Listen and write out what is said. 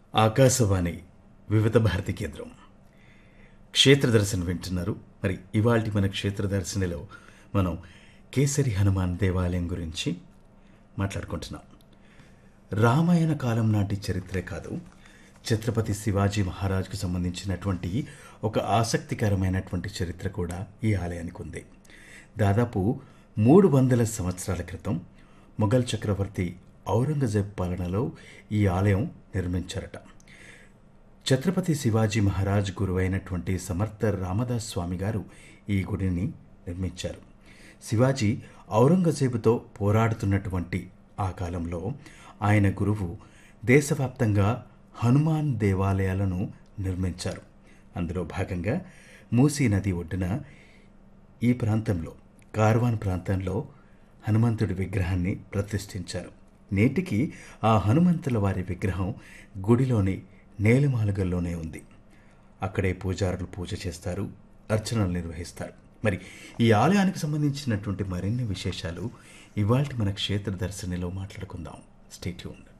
ఆకాశవాణి వివిధ భారతి కేంద్రం క్షేత్ర దర్శనం వింటున్నారు మరి ఇవాల్టి మన క్షేత్ర దర్శనలో మనం కేసరి హనుమాన్ దేవాలయం గురించి మాట్లాడుకుంటున్నాం రామాయణ కాలం నాటి చరిత్రే కాదు ఛత్రపతి శివాజీ మహారాజ్కు సంబంధించినటువంటి ఒక ఆసక్తికరమైనటువంటి చరిత్ర కూడా ఈ ఆలయానికి ఉంది దాదాపు మూడు వందల సంవత్సరాల క్రితం మొఘల్ చక్రవర్తి ఔరంగజేబ్ పాలనలో ఈ ఆలయం నిర్మించారట ఛత్రపతి శివాజీ మహారాజ్ గురువైనటువంటి సమర్థ రామదాస్ స్వామి గారు ఈ గుడిని నిర్మించారు శివాజీ ఔరంగజేబుతో పోరాడుతున్నటువంటి ఆ కాలంలో ఆయన గురువు దేశవ్యాప్తంగా హనుమాన్ దేవాలయాలను నిర్మించారు అందులో భాగంగా మూసీ నది ఒడ్డున ఈ ప్రాంతంలో కార్వాన్ ప్రాంతంలో హనుమంతుడి విగ్రహాన్ని ప్రతిష్ఠించారు నేటికి ఆ హనుమంతుల వారి విగ్రహం గుడిలోని నేలమాలుగల్లోనే ఉంది అక్కడే పూజారులు పూజ చేస్తారు అర్చనలు నిర్వహిస్తారు మరి ఈ ఆలయానికి సంబంధించినటువంటి మరిన్ని విశేషాలు ఇవాళ మన క్షేత్ర దర్శనిలో మాట్లాడుకుందాం స్టేట్యూన్